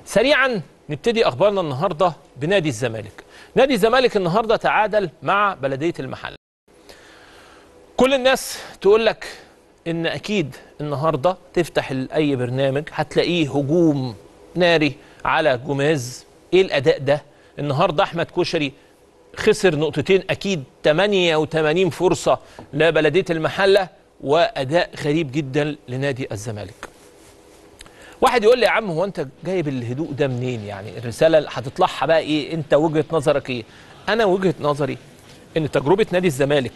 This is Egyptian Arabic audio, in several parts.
سريعا نبتدي اخبارنا النهارده بنادي الزمالك نادي الزمالك النهارده تعادل مع بلديه المحله كل الناس تقول لك ان اكيد النهارده تفتح اي برنامج هتلاقيه هجوم ناري على جوميز ايه الاداء ده النهارده احمد كشري خسر نقطتين اكيد 88 فرصه لبلديه المحله واداء غريب جدا لنادي الزمالك واحد يقول لي يا عم هو انت جايب الهدوء ده منين يعني الرساله اللي هتطلعها بقى ايه انت وجهه نظرك ايه انا وجهه نظري ان تجربه نادي الزمالك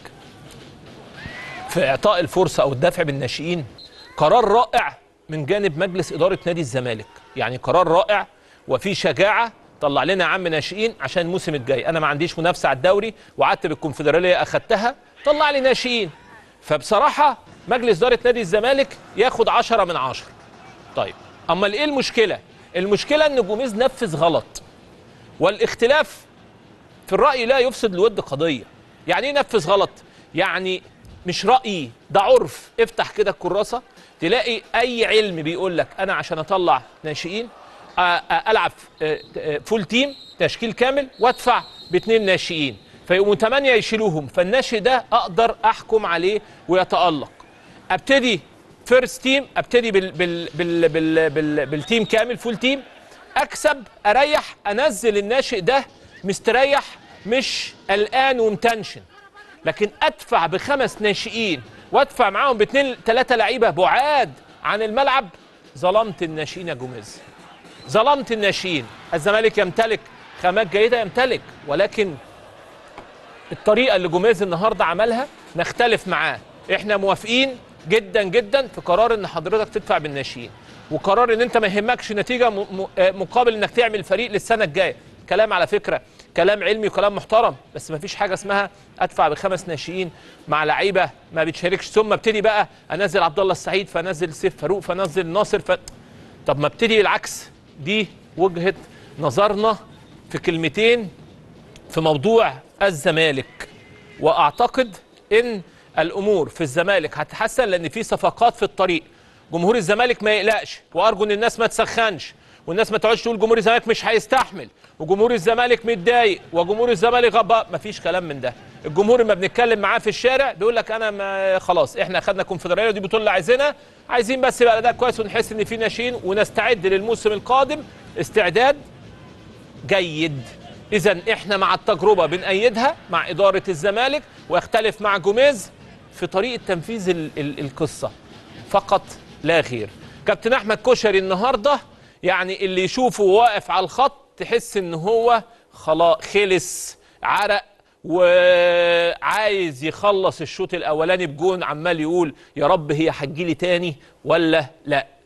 في اعطاء الفرصه او الدفع بالناشئين قرار رائع من جانب مجلس اداره نادي الزمالك يعني قرار رائع وفي شجاعه طلع لنا يا عم ناشئين عشان الموسم الجاي انا ما عنديش منافسه على الدوري وقعدت بالكونفدراليه اخدتها طلع لي ناشئين فبصراحه مجلس اداره نادي الزمالك ياخد 10 من 10 طيب امال ايه المشكله المشكله ان جوميز نفذ غلط والاختلاف في الراي لا يفسد الود قضيه يعني ايه نفذ غلط يعني مش رايي ده عرف افتح كده الكراسه تلاقي اي علم بيقول لك انا عشان اطلع ناشئين العب فول تيم تشكيل كامل وادفع باثنين ناشئين فيقوموا ثمانيه يشيلوهم فالناشئ ده اقدر احكم عليه ويتالق ابتدي فيرست تيم ابتدي بال بال بال بال بال بالتيم كامل فول تيم اكسب اريح انزل الناشئ ده مستريح مش قلقان ومتنشن لكن ادفع بخمس ناشئين وادفع معاهم باثنين ثلاثه لعيبه بعاد عن الملعب ظلمت الناشئين يا جوميز ظلمت الناشئين الزمالك يمتلك خامات جيده يمتلك ولكن الطريقه اللي جوميز النهارده عملها نختلف معاه احنا موافقين جدا جدا في قرار ان حضرتك تدفع بالناشئين وقرار ان انت ما يهمكش نتيجه مقابل انك تعمل فريق للسنه الجايه كلام على فكره كلام علمي وكلام محترم بس ما فيش حاجه اسمها ادفع بخمس ناشئين مع لعيبه ما بتشاركش ثم ابتدي بقى انزل عبد الله السعيد فانزل سيف فاروق فانزل ناصر ف... طب ما ابتدي العكس دي وجهه نظرنا في كلمتين في موضوع الزمالك واعتقد ان الامور في الزمالك هتتحسن لان في صفقات في الطريق جمهور الزمالك ما يقلقش وارجو ان الناس ما تسخنش والناس ما تقعدش تقول جمهور الزمالك مش هيستحمل وجمهور الزمالك متضايق وجمهور الزمالك غباء مفيش كلام من ده الجمهور لما بنتكلم معاه في الشارع بيقول لك انا ما خلاص احنا اخدنا كونفدراليه ودي بطوله عايزينها عايزين بس يبقى الاداء كويس ونحس ان في ناشئين ونستعد للموسم القادم استعداد جيد اذا احنا مع التجربه بنأيدها مع اداره الزمالك ويختلف مع جوميز في طريقه تنفيذ ال ال القصه فقط لا غير كابتن احمد كشري النهارده يعني اللي يشوفه واقف على الخط تحس ان هو خلاص خلص عرق وعايز يخلص الشوط الاولاني بجون عمال يقول يا رب هي هتجيلي تاني ولا لا